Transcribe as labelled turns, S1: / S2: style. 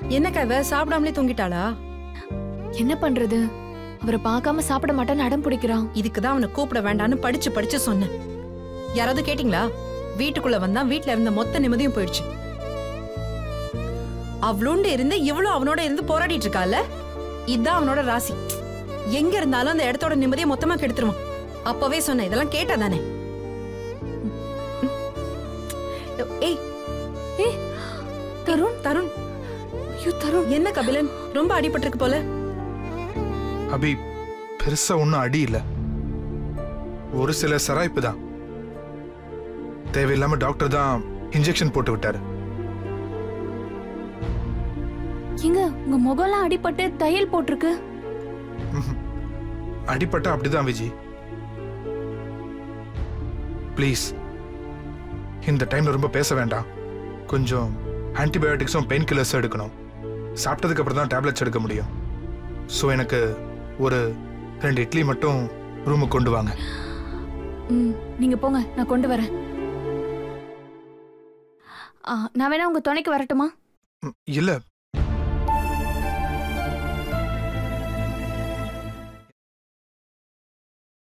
S1: என்னக்கா இவ சாப்பிடாமலே தூங்கிட்டாளா
S2: என்ன பண்றது அவரை பார்க்காம சாப்பிட மாட்டேன்னு அடம் பிடிக்கிறான்
S1: இதுக்கு தான் அவனை கூப்பிட வேண்டாம்னு படிச்சு படிச்சு சொன்னேன் யாராவது கேட்டிங்களா வீட்டுக்குள்ள வந்தா வீட்ல இருந்த மொத்த நிம்மதியும் போயிடுச்சு அவளோண்டு இருந்து இவ்வளவு அவனோட இருந்து போராடிட்டு இருக்கால இதான் அவனோட ராசி எங்க இருந்தாலும் அந்த இடத்தோட நிம்மதியை மொத்தமா கெடுத்துருவான் அப்பவே சொன்னேன் இதெல்லாம் கேட்டா தானே ஏய்
S2: ஏய் தருண்
S1: தருண்
S2: ஐயோ தருண்
S1: என்ன கபிலன் ரொம்ப அடிபட்டிருக்கு போல
S3: அபி பெருசா ஒன்றும் அடி இல்ல ஒரு சில சராய்ப்பு தான் தேவையில்லாம டாக்டர் தான் இன்ஜெக்ஷன் போட்டு விட்டாரு
S2: எங்க உங்க முகம்லாம் அடிபட்டு தையல் போட்டிருக்கு
S3: ம்ஹும். அடிபட்டா அப்படிதான் விஜி ப்ளீஸ் இந்த டைம்ல ரொம்ப பேச வேண்டாம் கொஞ்சம் ஆன்டிபயோட்டிக்ஸும் பெயின் கில்லர்ஸும் எடுக்கணும் சாப்பிட்டதுக்கு அப்புறம் தான் டேப்லெட்ஸ் எடுக்க முடியும் ஸோ எனக்கு ஒரு ரெண்டு இட்லி மட்டும் ரூமுக்கு கொண்டு வாங்க
S2: ம் நீங்க போங்க நான் கொண்டு வரேன் ஆ, நான் வேணா உங்க துணைக்கு வரட்டுமா
S3: ம், இல்ல